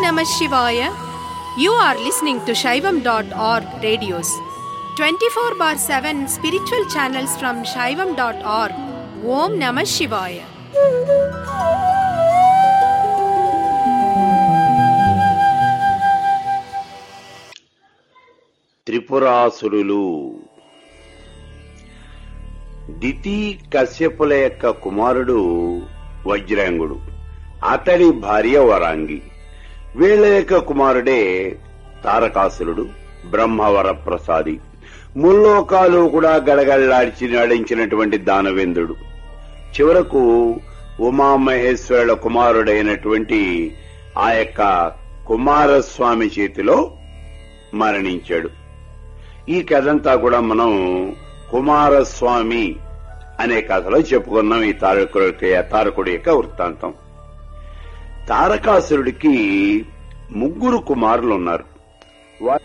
Namah Shivaya. You are listening to Shaivam.org radios. 24 bar 7 spiritual channels from Shaivam.org. Om Namah Shivaya. త్రిపురాసురులు Diti కశ్యపుల యొక్క కుమారుడు వజ్రాంగుడు అతడి భార్య వరాంగి వీళ్ళ యొక్క కుమారుడే తారకాసురుడు బ్రహ్మవర ప్రసాది ముల్లోకాలు కూడా గడగడలాడిచి నడించినటువంటి దానవేంద్రుడు చివరకు ఉమామహేశ్వరుల కుమారుడైనటువంటి ఆ యొక్క కుమారస్వామి చేతిలో మరణించాడు ఈ కథంతా కూడా మనం కుమారస్వామి అనే కథలో చెప్పుకున్నాం ఈ తారకుడి తారకుడి యొక్క వృత్తాంతం తారకాసురుడికి ముగ్గురు కుమారులు ఉన్నారు వా-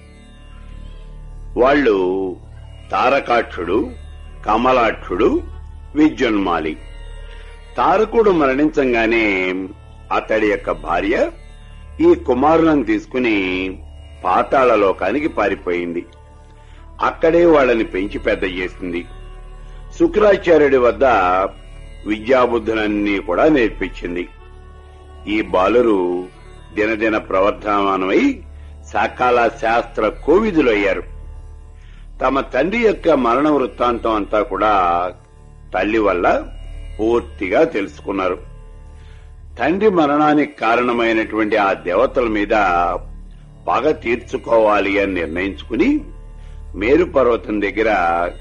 వాళ్ళు తారకాక్షుడు కమలాక్షుడు విద్యున్మాలి తారకుడు మరణించంగానే అతడి యొక్క భార్య ఈ కుమారులను తీసుకుని పాతాళ లోకానికి పారిపోయింది అక్కడే వాళ్ళని పెంచి పెద్ద చేసింది శుక్రాచార్యుడి వద్ద విద్యాబుద్ధులన్నీ కూడా నేర్పించింది ఈ బాలురు దినదిన ప్రవర్ధమానమై సకాల శాస్త్ర కోవిదులయ్యారు తమ తండ్రి యొక్క మరణ వృత్తాంతం అంతా కూడా తల్లి వల్ల పూర్తిగా తెలుసుకున్నారు తండ్రి మరణానికి కారణమైనటువంటి ఆ దేవతల మీద పగ తీర్చుకోవాలి అని నిర్ణయించుకుని మేరు పర్వతం దగ్గర